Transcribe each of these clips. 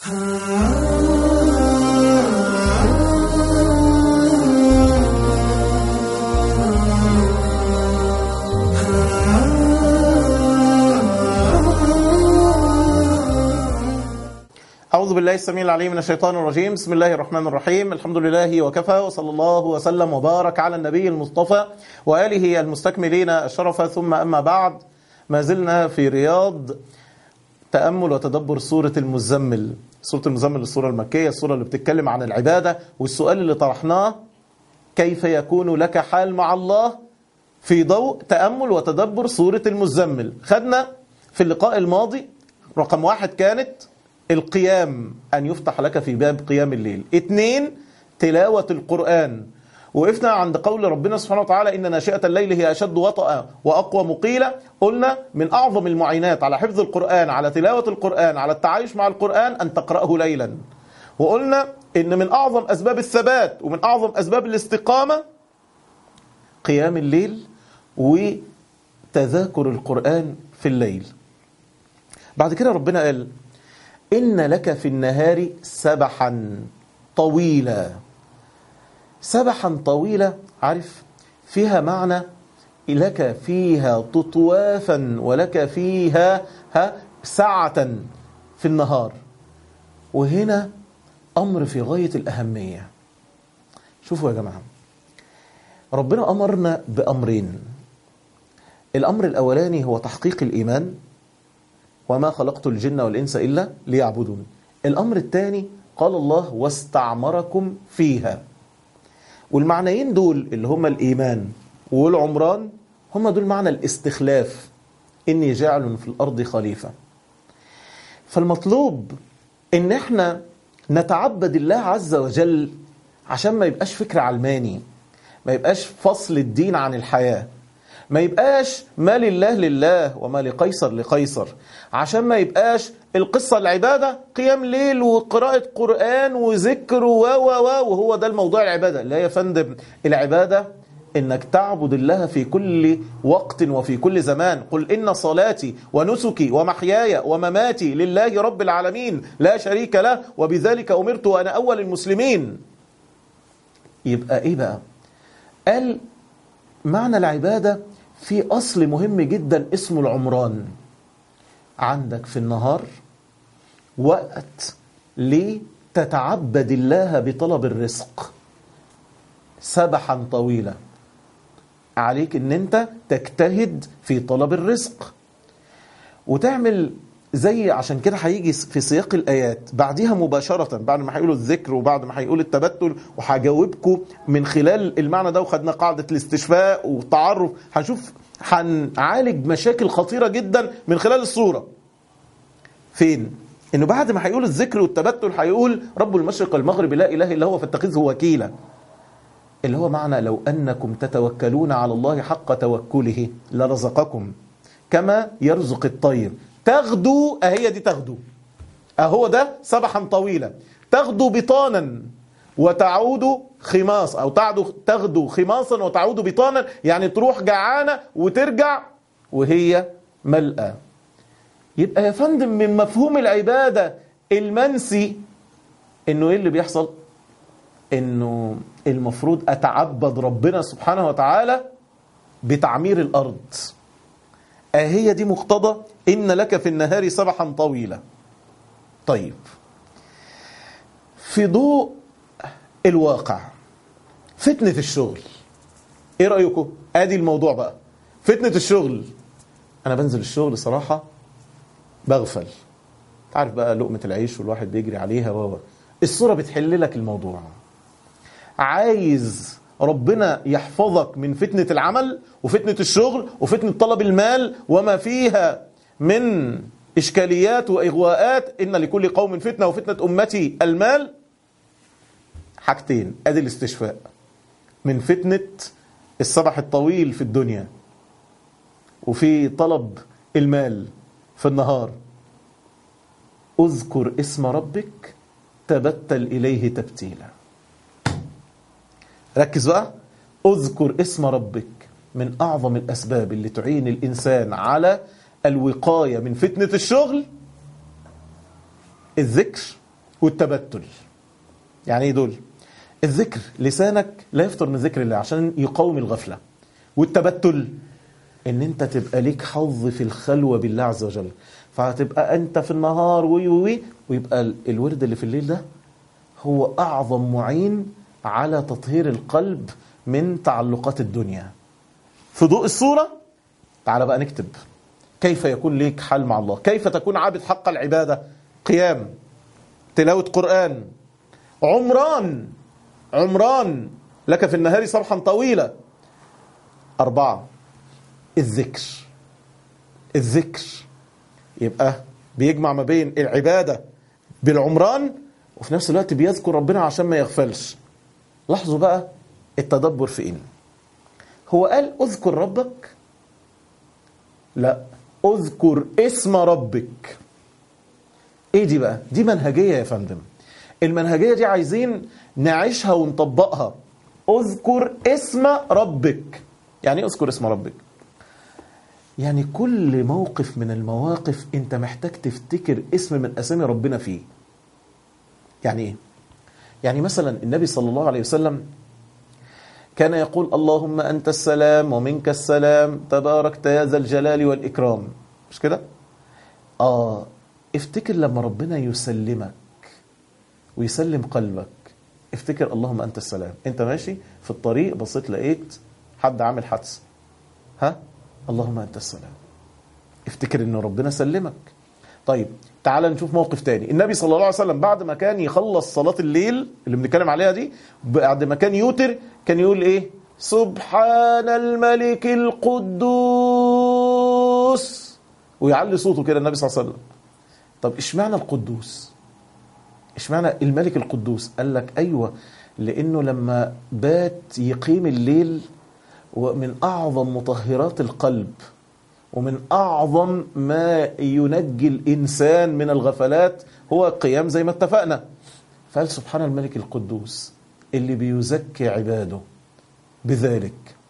أعوذ بالله السميع العليم من الشيطان الرجيم بسم الله الرحمن الرحيم الحمد لله وكفى وصلى الله وسلم وبارك على النبي المصطفى وآله المستكملين الشرف ثم أما بعد ما زلنا في رياض تأمل وتدبر سورة المزمل سورة المزمل السورة المكية السورة اللي بتتكلم عن العبادة والسؤال اللي طرحناه كيف يكون لك حال مع الله في ضوء تأمل وتدبر سورة المزمل خدنا في اللقاء الماضي رقم واحد كانت القيام أن يفتح لك في باب قيام الليل اثنين تلاوة القرآن وقفنا عند قول ربنا سبحانه وتعالى إن ناشئة الليل هي أشد وطأ وأقوى مقيلة قلنا من أعظم المعينات على حفظ القرآن على تلاوة القرآن على التعايش مع القرآن أن تقرأه ليلا وقلنا إن من أعظم أسباب الثبات ومن أعظم أسباب الاستقامة قيام الليل وتذاكر القرآن في الليل بعد كده ربنا قال إن لك في النهار سبحا طويلا سبحا طويلا عارف فيها معنى لك فيها تطوافا ولك فيها ها سعة في النهار وهنا أمر في غاية الأهمية شوفوا يا جماعة ربنا أمرنا بأمرين الأمر الأولاني هو تحقيق الإيمان وما خلقت الجن والإنس إلا ليعبدون الأمر الثاني قال الله واستعمركم فيها والمعنيين دول اللي هما الإيمان والعمران هما دول معنى الاستخلاف إني جاعل في الأرض خليفة فالمطلوب إن احنا نتعبد الله عز وجل عشان ما يبقاش فكر علماني ما يبقاش فصل الدين عن الحياة ما يبقاش ما لله لله وما لقيصر لقيصر عشان ما يبقاش القصة العبادة قيام ليل وقراءة قرآن وذكر و و و وهو ده الموضوع العبادة لا يا فندم العبادة انك تعبد الله في كل وقت وفي كل زمان قل ان صلاتي ونسكي ومحياي ومماتي لله رب العالمين لا شريك له وبذلك امرت وانا اول المسلمين يبقى ايه بقى قال معنى العبادة في أصل مهم جدا اسمه العمران عندك في النهار وقت لتتعبد الله بطلب الرزق سبحا طويلا عليك ان انت تجتهد في طلب الرزق وتعمل زي عشان كده هيجي في سياق الايات بعدها مباشره بعد ما هيقولوا الذكر وبعد ما هيقول التبتل وهجاوبكم من خلال المعنى ده وخدنا قاعده الاستشفاء والتعرف هنشوف هنعالج مشاكل خطيره جدا من خلال الصوره فين انه بعد ما هيقول الذكر والتبتل هيقول رب المشرق والمغرب لا اله الا هو فاتخذه وكيلا اللي هو معنى لو انكم تتوكلون على الله حق توكله لرزقكم كما يرزق الطير تغدو اهي دي تغدو اهو ده سبحا طويلا تغدو بطانا وتعود خماص او تعدو تغدو خماصا وتعود بطانا يعني تروح جعانه وترجع وهي ملأى يبقى يا فندم من مفهوم العباده المنسي انه ايه اللي بيحصل انه المفروض اتعبد ربنا سبحانه وتعالى بتعمير الارض اهي دي مقتضى إن لك في النهار سبحا طويلا طيب في ضوء الواقع فتنة الشغل ايه رأيكم ادي الموضوع بقى فتنة الشغل انا بنزل الشغل صراحة بغفل تعرف بقى لقمة العيش والواحد بيجري عليها و الصورة بتحل لك الموضوع عايز ربنا يحفظك من فتنة العمل وفتنة الشغل وفتنة طلب المال وما فيها من إشكاليات وإغواءات إن لكل قوم فتنة وفتنة أمتي المال حاجتين أدي الاستشفاء من فتنة الصبح الطويل في الدنيا وفي طلب المال في النهار اذكر اسم ربك تبتل إليه تبتيلا ركز بقى اذكر اسم ربك من أعظم الأسباب اللي تعين الإنسان على الوقاية من فتنة الشغل الذكر والتبتل يعني ايه دول الذكر لسانك لا يفطر من ذكر الله عشان يقاوم الغفلة والتبتل ان انت تبقى ليك حظ في الخلوة بالله عز وجل فهتبقى انت في النهار وي وي ويبقى ال- الورد اللي في الليل ده هو اعظم معين على تطهير القلب من تعلقات الدنيا في ضوء الصورة تعال بقى نكتب كيف يكون ليك حال مع الله كيف تكون عابد حق العبادة قيام تلاوة قرآن عمران عمران لك في النهار صبحا طويلة أربعة الذكر الذكر يبقى بيجمع ما بين العبادة بالعمران وفي نفس الوقت بيذكر ربنا عشان ما يغفلش لاحظوا بقى التدبر في إيه هو قال اذكر ربك لا اذكر اسم ربك ايه دي بقى دي منهجية يا فندم المنهجية دي عايزين نعيشها ونطبقها اذكر اسم ربك يعني ايه اذكر اسم ربك يعني كل موقف من المواقف انت محتاج تفتكر اسم من اسامي ربنا فيه يعني ايه يعني مثلا النبي صلى الله عليه وسلم كان يقول اللهم أنت السلام ومنك السلام تباركت يا ذا الجلال والإكرام مش كده؟ آه افتكر لما ربنا يسلمك ويسلم قلبك افتكر اللهم أنت السلام انت ماشي في الطريق بصيت لقيت حد عامل حادثة ها اللهم أنت السلام افتكر ان ربنا سلمك طيب تعال نشوف موقف تاني النبي صلى الله عليه وسلم بعد ما كان يخلص صلاة الليل اللي بنتكلم عليها دي بعد ما كان يوتر كان يقول ايه سبحان الملك القدوس ويعلي صوته كده النبي صلى الله عليه وسلم طب اشمعنى القدوس اشمعنى الملك القدوس قال لك ايوه لانه لما بات يقيم الليل ومن اعظم مطهرات القلب ومن أعظم ما ينجي الإنسان من الغفلات هو القيام زي ما اتفقنا فقال سبحان الملك القدوس اللي بيزكي عباده بذلك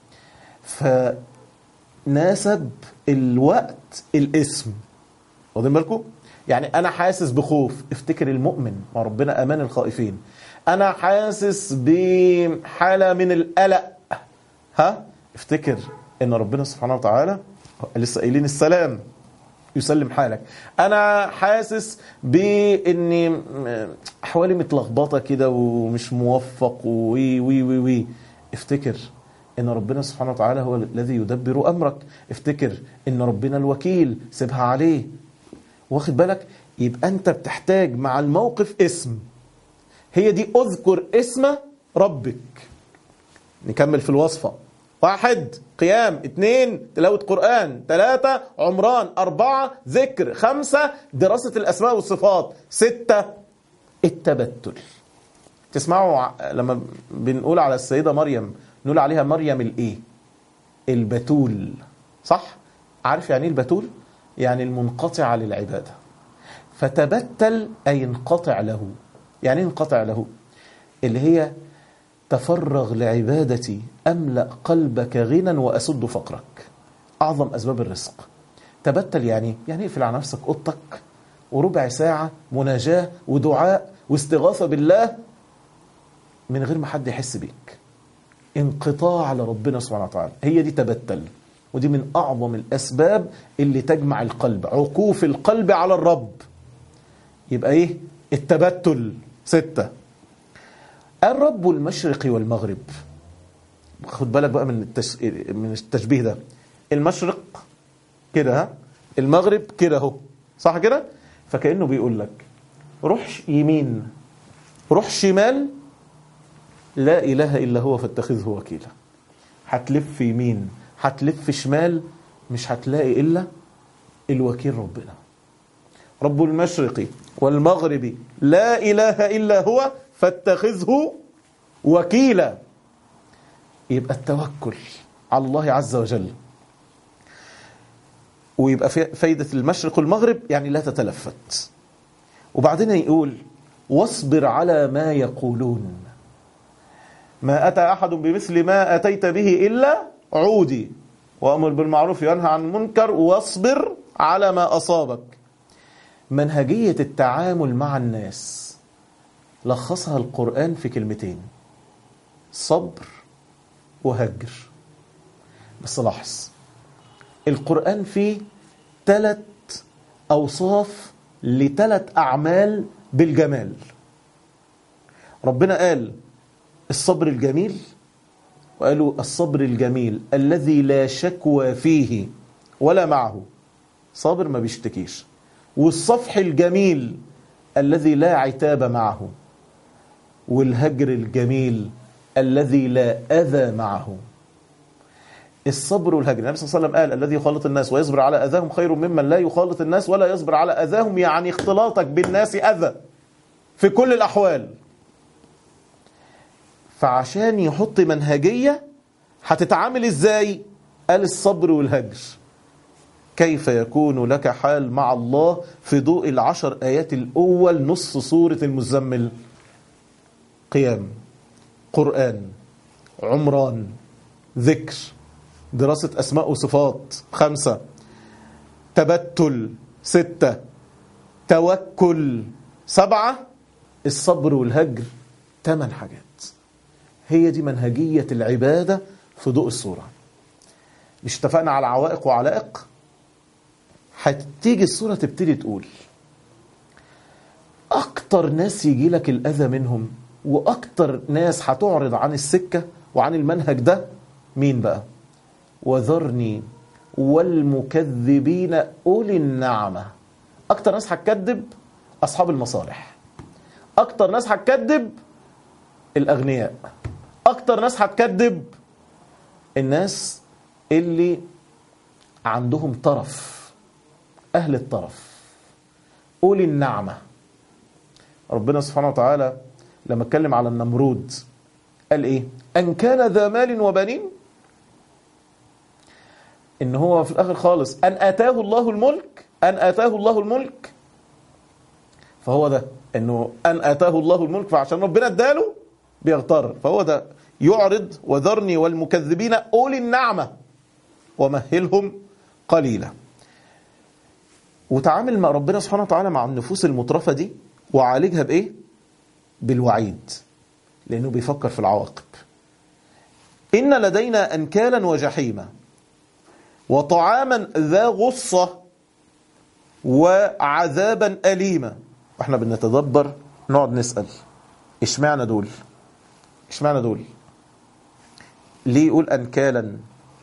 فناسب الوقت الاسم واخدين بالكم يعني انا حاسس بخوف افتكر المؤمن ما ربنا امان الخائفين انا حاسس بحاله من القلق ها افتكر ان ربنا سبحانه وتعالى لسه قايلين السلام يسلم حالك انا حاسس باني احوالي متلخبطه كده ومش موفق وي وي وي وي افتكر ان ربنا سبحانه وتعالى هو الذي يدبر امرك افتكر ان ربنا الوكيل سيبها عليه واخد بالك يبقى انت بتحتاج مع الموقف اسم هي دي اذكر اسم ربك نكمل في الوصفه واحد قيام اثنين تلاوة قرآن ثلاثة عمران أربعة ذكر خمسة دراسة الأسماء والصفات ستة التبتل تسمعوا لما بنقول على السيدة مريم نقول عليها مريم الايه البتول صح عارف يعني ايه البتول يعني المنقطعة للعبادة فتبتل أي انقطع له يعني ايه انقطع له اللي هي تفرغ لعبادتي أملأ قلبك غنى وأسد فقرك أعظم أسباب الرزق تبتل يعني يعني اقفل على نفسك أوضتك وربع ساعة مناجاة ودعاء واستغاثة بالله من غير ما حد يحس بيك انقطاع على ربنا سبحانه وتعالى هي دي تبتل ودي من أعظم الأسباب اللي تجمع القلب عكوف القلب على الرب يبقى إيه التبتل ستة الرب المشرق والمغرب خد بالك بقى من التش... من التشبيه ده المشرق كده ها المغرب كده اهو صح كده فكانه بيقول لك روح يمين روح شمال لا اله الا هو فاتخذه وكيلا هتلف يمين هتلف شمال مش هتلاقي الا الوكيل ربنا رب المشرق والمغرب لا اله الا هو فاتخذه وكيلا يبقى التوكل على الله عز وجل ويبقى فايدة المشرق والمغرب يعني لا تتلفت وبعدين يقول واصبر على ما يقولون ما أتى أحد بمثل ما أتيت به إلا عودي وأمر بالمعروف وينهى عن المنكر واصبر على ما أصابك منهجية التعامل مع الناس لخصها القرآن في كلمتين صبر وهجر بس لاحظ القرآن فيه ثلاث أوصاف لثلاث أعمال بالجمال ربنا قال الصبر الجميل وقالوا الصبر الجميل الذي لا شكوى فيه ولا معه صابر ما بيشتكيش والصفح الجميل الذي لا عتاب معه والهجر الجميل الذي لا أذى معه الصبر والهجر النبي صلى الله عليه وسلم قال الذي يخالط الناس ويصبر على أذاهم خير ممن لا يخالط الناس ولا يصبر على أذاهم يعني اختلاطك بالناس أذى في كل الأحوال فعشان يحط منهجية هتتعامل ازاي قال الصبر والهجر كيف يكون لك حال مع الله في ضوء العشر آيات الأول نصف سورة المزمل قيام قرآن عمران ذكر دراسة أسماء وصفات خمسة تبتل ستة توكل سبعة الصبر والهجر ثمان حاجات هي دي منهجية العبادة في ضوء الصورة مش اتفقنا على عوائق وعلائق هتيجي الصورة تبتدي تقول أكتر ناس يجي لك الأذى منهم وأكتر ناس هتعرض عن السكة وعن المنهج ده مين بقى وذرني والمكذبين أولي النعمة أكتر ناس هتكذب أصحاب المصالح أكتر ناس هتكذب الأغنياء أكتر ناس هتكذب الناس اللي عندهم طرف أهل الطرف أولي النعمة ربنا سبحانه وتعالى لما اتكلم على النمرود قال إيه أن كان ذا مال وبنين إن هو في الآخر خالص أن آتاه الله الملك أن آتاه الله الملك فهو ده إنه أن آتاه الله الملك فعشان ربنا اداله بيغتر فهو ده يعرض وذرني والمكذبين أولي النعمة ومهلهم قليلا وتعامل مع ربنا سبحانه وتعالى مع النفوس المترفة دي وعالجها بإيه؟ بالوعيد لأنه بيفكر في العواقب إن لدينا أنكالا وجحيما وطعاما ذا غصة وعذابا أليما واحنا بنتدبر نقعد نسأل اشمعنى دول اشمعنى دول ليه يقول أنكالا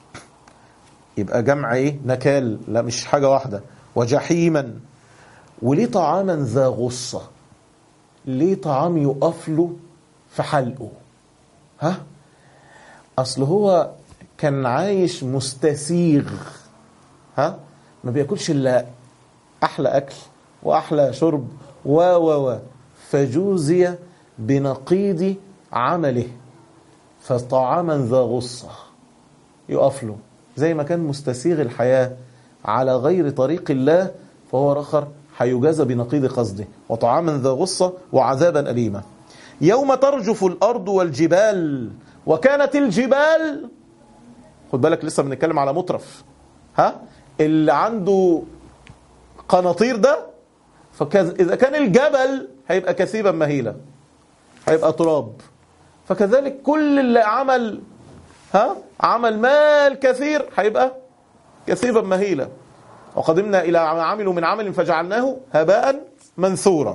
يبقى جمع ايه نكال لا مش حاجة واحدة وجحيما وليه طعاما ذا غصة ليه طعام يقف له في حلقه ها اصل هو كان عايش مستسيغ ها ما بياكلش الا احلى اكل واحلى شرب و و و فجوزي بنقيض عمله فطعاما ذا غصة يقف له زي ما كان مستسيغ الحياة على غير طريق الله فهو رخر هيجازى بنقيض قصده وطعاما ذا غصة وعذابا أليما يوم ترجف الأرض والجبال وكانت الجبال خد بالك لسه بنتكلم على مطرف ها اللي عنده قناطير ده فإذا كان الجبل هيبقى كثيبا مهيلا هيبقى تراب فكذلك كل اللي عمل ها عمل مال كثير هيبقى كثيبا مهيلا وقدمنا إلى ما عملوا من عمل فجعلناه هباء منثورا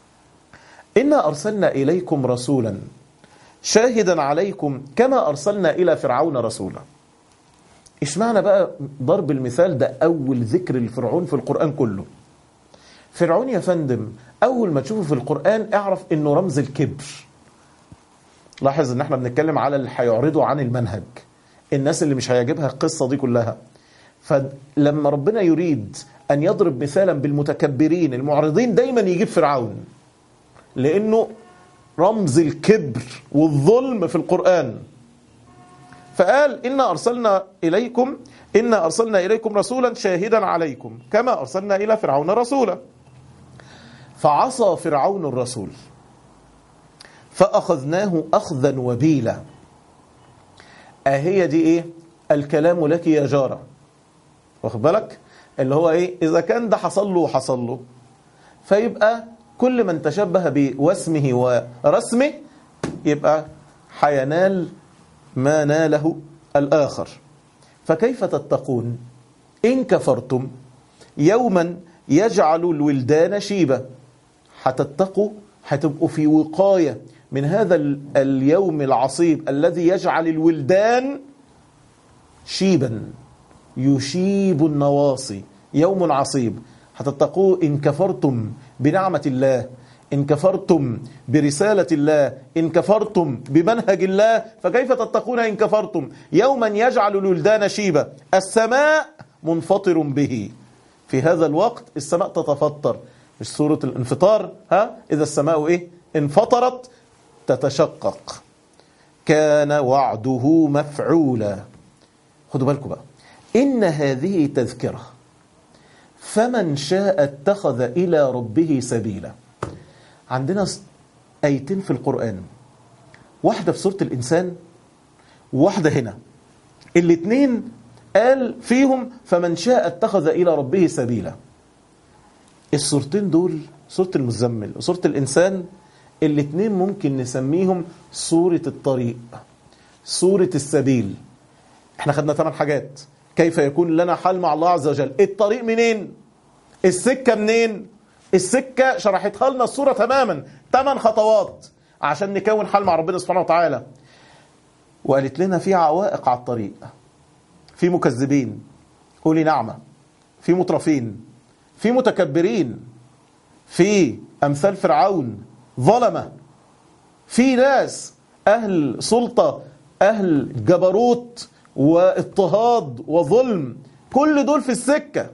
إنا أرسلنا إليكم رسولا شاهدا عليكم كما أرسلنا إلى فرعون رسولا إيش معنى بقى ضرب المثال ده أول ذكر لفرعون في القرآن كله فرعون يا فندم أول ما تشوفه في القرآن اعرف إنه رمز الكبر لاحظ ان احنا بنتكلم على اللي هيعرضوا عن المنهج الناس اللي مش هيعجبها القصة دي كلها فلما ربنا يريد أن يضرب مثالا بالمتكبرين المعرضين دايما يجيب فرعون لأنه رمز الكبر والظلم في القرآن فقال إنا أرسلنا إليكم إنا أرسلنا إليكم رسولا شاهدا عليكم كما أرسلنا إلى فرعون رسولا فعصى فرعون الرسول فأخذناه أخذا وبيلا أهي دي إيه الكلام لك يا جارة واخد بالك اللي هو إيه إذا كان ده حصل له وحصل له فيبقى كل من تشبه بوسمه ورسمه يبقى حينال ما ناله الآخر فكيف تتقون إن كفرتم يوما يجعل الولدان شيبة هتتقوا هتبقوا في وقاية من هذا ال- اليوم العصيب الذي يجعل الولدان شيبا يشيب النواصي يوم عصيب هتتقوا إن كفرتم بنعمة الله إن كفرتم برسالة الله إن كفرتم بمنهج الله فكيف تتقون إن كفرتم يوما يجعل الولدان شيبا السماء منفطر به في هذا الوقت السماء تتفطر مش سورة الانفطار ها إذا السماء إيه انفطرت تتشقق كان وعده مفعولا خدوا بالكم بقى إن هذه تذكرة فمن شاء اتخذ إلى ربه سبيلا عندنا س- آيتين في القرآن واحدة في سورة الإنسان وواحدة هنا الاتنين قال فيهم فمن شاء اتخذ إلى ربه سبيلا السورتين دول سورة المزمل وسورة الإنسان الاتنين ممكن نسميهم سورة الطريق سورة السبيل احنا خدنا ثمان حاجات كيف يكون لنا حل مع الله عز وجل الطريق منين السكة منين السكة شرحتها لنا الصورة تماما ثمان خطوات عشان نكون حل مع ربنا سبحانه وتعالى وقالت لنا في عوائق على الطريق في مكذبين قولي نعمة في مترفين في متكبرين في أمثال فرعون ظلمة في ناس أهل سلطة أهل جبروت واضطهاد وظلم كل دول في السكة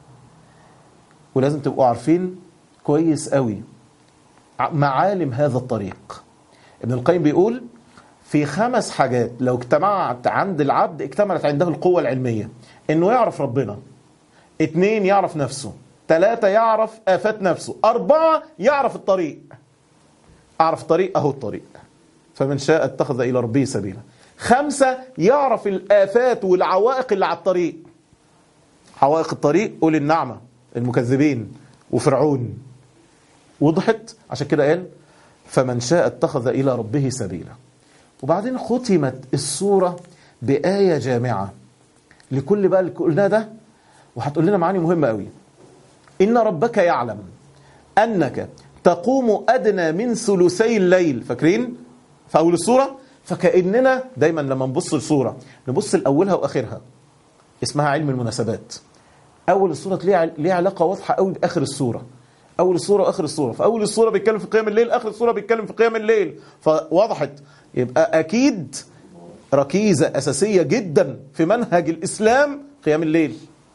ولازم تبقوا عارفين كويس قوي ع- معالم هذا الطريق ابن القيم بيقول في خمس حاجات لو اجتمعت عند العبد اكتملت عنده القوة العلمية انه يعرف ربنا اتنين يعرف نفسه ثلاثة يعرف آفات نفسه أربعة يعرف الطريق أعرف الطريق أهو الطريق فمن شاء اتخذ إلى ربه سبيلا خمسة يعرف الآفات والعوائق اللي على الطريق عوائق الطريق قول النعمة المكذبين وفرعون وضحت عشان كده قال فمن شاء اتخذ إلى ربه سبيلا وبعدين ختمت السورة بآية جامعة لكل بقى اللي قلناه ده وهتقول لنا معاني مهمة قوي إن ربك يعلم أنك تقوم أدنى من ثلثي الليل فاكرين في أول السورة فكأننا دايما لما نبص السورة نبص لأولها وآخرها اسمها علم المناسبات أول السورة ليها ليها علاقة واضحة قوي بآخر السورة أول السورة وآخر السورة فأول السورة بيتكلم في قيام الليل آخر السورة بيتكلم في قيام الليل فوضحت يبقى أكيد ركيزة أساسية جدا في منهج الإسلام قيام الليل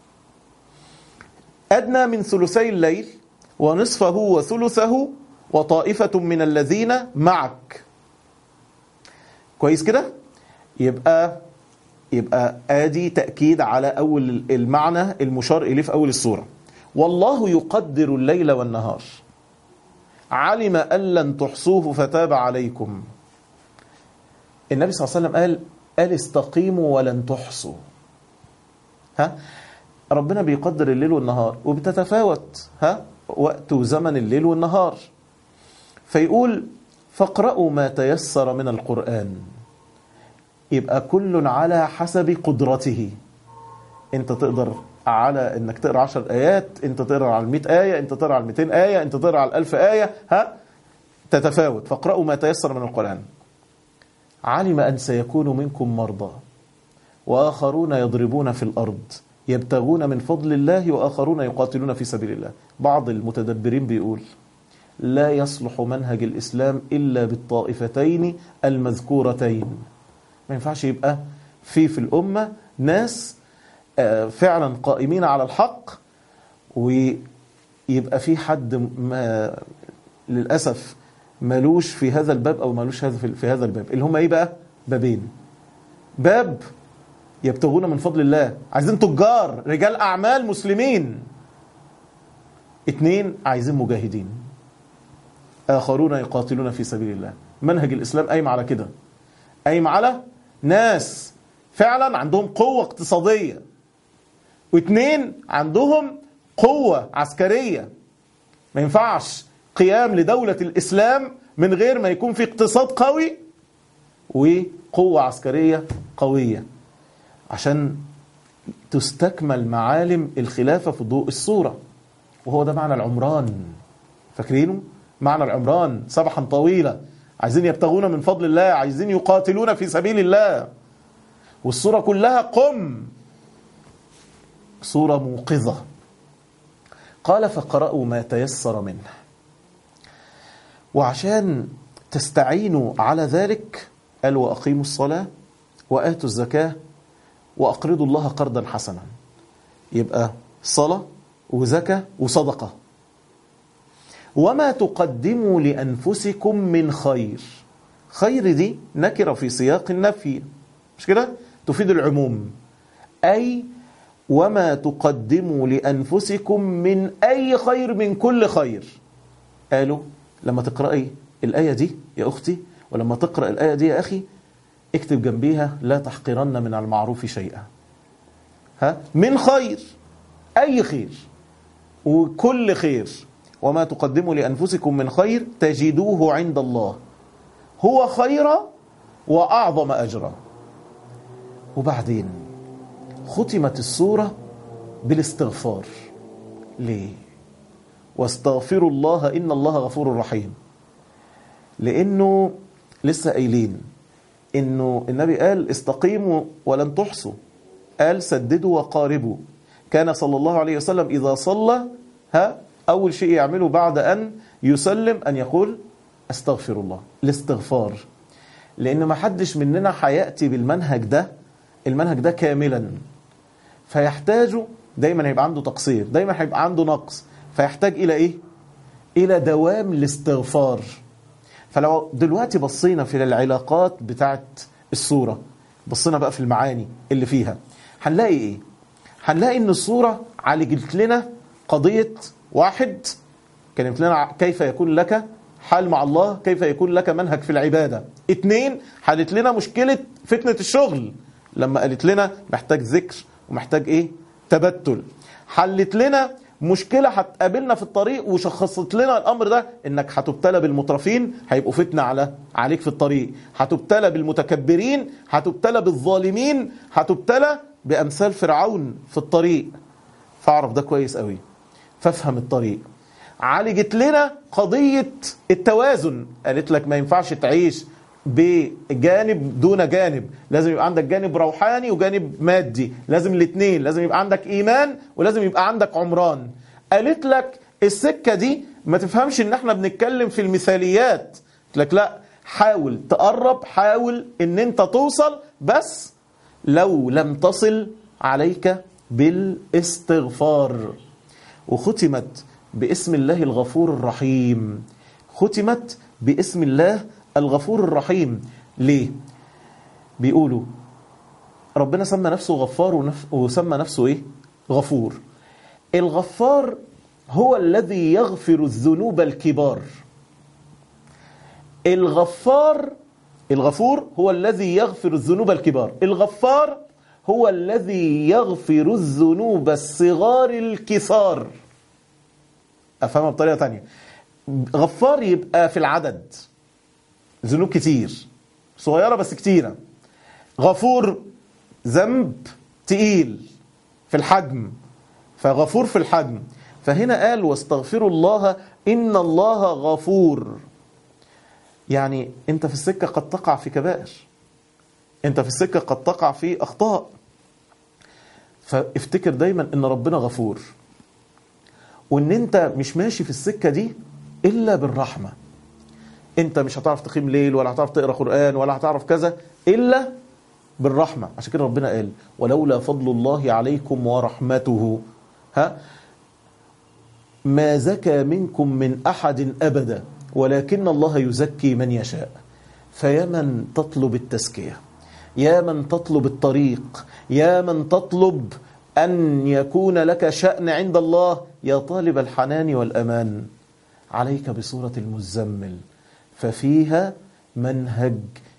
أدنى من ثلثي الليل ونصفه وثلثه وطائفة من الذين معك كويس كده يبقى يبقى ادي تأكيد على أول المعنى المشار إليه في أول السورة والله يقدر الليل والنهار علم أن لن تحصوه فتاب عليكم النبي صلى الله عليه وسلم قال قال استقيموا ولن تحصوا ها ربنا بيقدر الليل والنهار وبتتفاوت ها وقت وزمن الليل والنهار فيقول فاقرأوا ما تيسر من القرآن يبقى كل على حسب قدرته انت تقدر على انك تقرا 10 ايات انت تقرا على 100 ايه انت تقرا على 200 ايه انت تقرا على 1000 ايه ها تتفاوت فاقرأوا ما تيسر من القرآن علم أن سيكون منكم مرضى وآخرون يضربون في الأرض يبتغون من فضل الله وآخرون يقاتلون في سبيل الله بعض المتدبرين بيقول لا يصلح منهج الإسلام إلا بالطائفتين المذكورتين ما ينفعش يبقى في في الأمة ناس آه، فعلا قائمين على الحق ويبقى في حد ما للأسف ملوش في هذا الباب أو ملوش هذا في في هذا الباب اللي هم إيه بقى بابين باب يبتغون من فضل الله عايزين تجار رجال أعمال مسلمين اتنين عايزين مجاهدين آخرون يقاتلون في سبيل الله منهج الإسلام قايم على كده قايم على ناس فعلا عندهم قوة اقتصادية واتنين عندهم قوة عسكرية ما ينفعش قيام لدولة الإسلام من غير ما يكون في اقتصاد قوي وقوة عسكرية قوية عشان تستكمل معالم الخلافة في ضوء الصورة وهو ده معنى العمران فاكرينه؟ معنى العمران سبحا طويلة عايزين يبتغون من فضل الله عايزين يقاتلون في سبيل الله والصورة كلها قم صورة موقظة قال فقرأوا ما تيسر منه وعشان تستعينوا على ذلك قال وأقيموا الصلاة وآتوا الزكاة وأقرضوا الله قرضا حسنا يبقى صلاة وزكاة وصدقة وما تقدموا لأنفسكم من خير خير دي نكرة في سياق النفي مش كده تفيد العموم أي وما تقدموا لأنفسكم من أي خير من كل خير قالوا لما تقرأي الآية دي يا أختي ولما تقرأ الآية دي يا أخي اكتب جنبيها لا تحقرن من المعروف شيئا ها من خير أي خير وكل خير وما تقدموا لأنفسكم من خير تجدوه عند الله هو خيرا وأعظم أجرا وبعدين ختمت السورة بالاستغفار ليه واستغفروا الله إن الله غفور رحيم لأنه لسه قايلين إنه النبي قال استقيموا ولن تحصوا قال سددوا وقاربوا كان صلى الله عليه وسلم إذا صلى ها أول شيء يعمله بعد أن يسلم أن يقول استغفر الله الاستغفار لأن ما حدش مننا هيأتي بالمنهج ده المنهج ده كاملا فيحتاج دايما هيبقى عنده تقصير دايما هيبقى عنده نقص فيحتاج إلى إيه؟ إلى دوام الاستغفار فلو دلوقتي بصينا في العلاقات بتاعت الصورة بصينا بقى في المعاني اللي فيها هنلاقي إيه؟ هنلاقي إن الصورة عالجت لنا قضية واحد كلمت لنا كيف يكون لك حال مع الله كيف يكون لك منهج في العبادة اتنين حلت لنا مشكلة فتنة الشغل لما قالت لنا محتاج ذكر ومحتاج ايه تبتل حلت لنا مشكلة هتقابلنا في الطريق وشخصت لنا الأمر ده إنك هتبتلى بالمترفين هيبقوا فتنة على عليك في الطريق هتبتلى بالمتكبرين هتبتلى بالظالمين هتبتلى بأمثال فرعون في الطريق فاعرف ده كويس قوي فافهم الطريق عالجت لنا قضية التوازن قالت لك ما ينفعش تعيش بجانب دون جانب لازم يبقى عندك جانب روحاني وجانب مادي لازم الاثنين لازم يبقى عندك ايمان ولازم يبقى عندك عمران قالت لك السكة دي ما تفهمش ان احنا بنتكلم في المثاليات قلت لك لا حاول تقرب حاول ان انت توصل بس لو لم تصل عليك بالاستغفار وختمت باسم الله الغفور الرحيم ختمت باسم الله الغفور الرحيم ليه بيقولوا ربنا سمى نفسه غفار ونف... وسمى نفسه ايه غفور الغفار هو الذي يغفر الذنوب الكبار الغفار الغفور هو الذي يغفر الذنوب الكبار الغفار هو الذي يغفر الذنوب الصغار الكثار افهمها بطريقه تانية غفار يبقى في العدد ذنوب كتير صغيرة بس كتيرة غفور ذنب تقيل في الحجم فغفور في الحجم فهنا قال واستغفروا الله إن الله غفور يعني انت في السكة قد تقع في كبائر انت في السكة قد تقع في أخطاء فافتكر دايما ان ربنا غفور وان انت مش ماشي في السكة دي إلا بالرحمة انت مش هتعرف تقيم ليل ولا هتعرف تقرا قران ولا هتعرف كذا الا بالرحمه عشان كده ربنا قال ولولا فضل الله عليكم ورحمته ها ما زكى منكم من احد ابدا ولكن الله يزكي من يشاء فيا من تطلب التزكيه يا من تطلب الطريق يا من تطلب ان يكون لك شان عند الله يا طالب الحنان والامان عليك بصوره المزمل ففيها منهج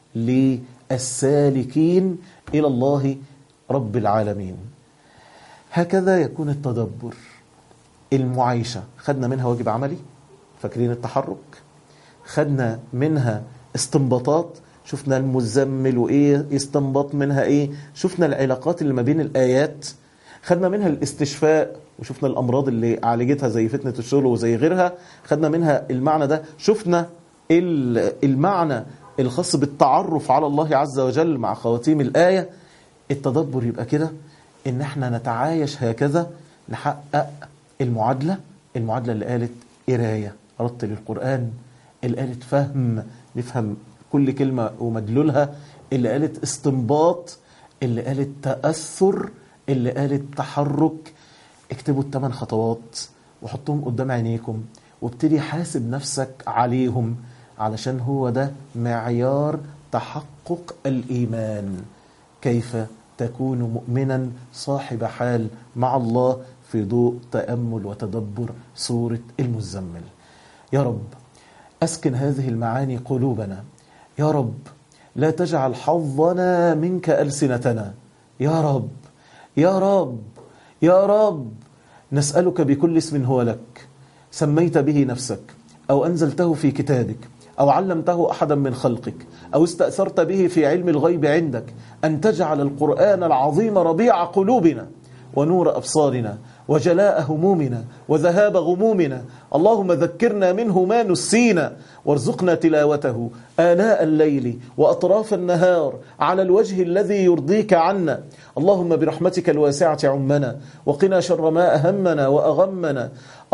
للسالكين إلى الله رب العالمين هكذا يكون التدبر المعايشة خدنا منها واجب عملي فاكرين التحرك خدنا منها استنباطات شفنا المزمل وايه استنباط منها ايه شفنا العلاقات اللي ما بين الايات خدنا منها الاستشفاء وشفنا الامراض اللي عالجتها زي فتنه الشغل وزي غيرها خدنا منها المعنى ده شفنا المعنى الخاص بالتعرف على الله عز وجل مع خواتيم الايه التدبر يبقى كده ان احنا نتعايش هكذا نحقق المعادله المعادله اللي قالت قرايه رتل القران اللي قالت فهم نفهم كل كلمه ومدلولها اللي قالت استنباط اللي قالت تاثر اللي قالت تحرك اكتبوا الثمان خطوات وحطهم قدام عينيكم وابتدي حاسب نفسك عليهم علشان هو ده معيار تحقق الإيمان كيف تكون مؤمنا صاحب حال مع الله في ضوء تأمل وتدبر سورة المزمل يا رب أسكن هذه المعاني قلوبنا يا رب لا تجعل حظنا منك ألسنتنا يا رب يا رب يا رب نسألك بكل اسم هو لك سميت به نفسك أو أنزلته في كتابك أو علمته أحدا من خلقك أو استأثرت به في علم الغيب عندك أن تجعل القرآن العظيم ربيع قلوبنا ونور أبصارنا وجلاء همومنا وذهاب غمومنا اللهم ذكرنا منه ما نسينا وارزقنا تلاوته آناء الليل وأطراف النهار على الوجه الذي يرضيك عنا اللهم برحمتك الواسعة عمنا وقنا شر ما أهمنا وأغمنا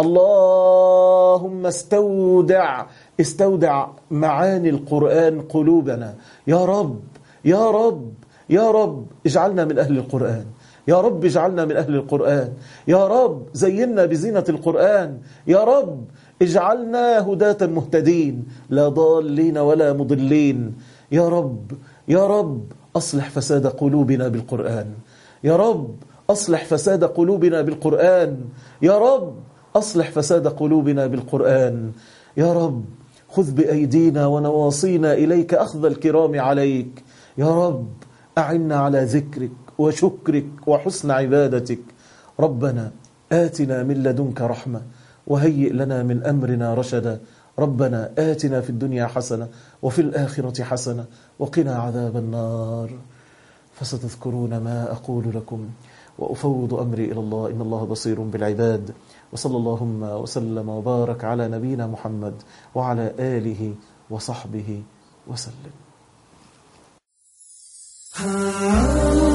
اللهم استودع استودع معاني القرآن قلوبنا يا رب يا رب يا رب اجعلنا من أهل القرآن يا رب اجعلنا من أهل القرآن يا رب زينا بزينة القرآن يا رب اجعلنا هداة مهتدين لا ضالين ولا مضلين يا رب يا رب أصلح فساد قلوبنا بالقرآن يا رب أصلح فساد قلوبنا بالقرآن يا رب أصلح فساد قلوبنا بالقرآن يا رب خذ بأيدينا ونواصينا إليك أخذ الكرام عليك يا رب أعنا على ذكرك وشكرك وحسن عبادتك ربنا آتنا من لدنك رحمة وهيئ لنا من أمرنا رشدا ربنا آتنا في الدنيا حسنة وفي الآخرة حسنة وقنا عذاب النار فستذكرون ما أقول لكم وأفوض أمري إلى الله إن الله بصير بالعباد وصلى اللهم وسلم وبارك على نبينا محمد وعلى آله وصحبه وسلم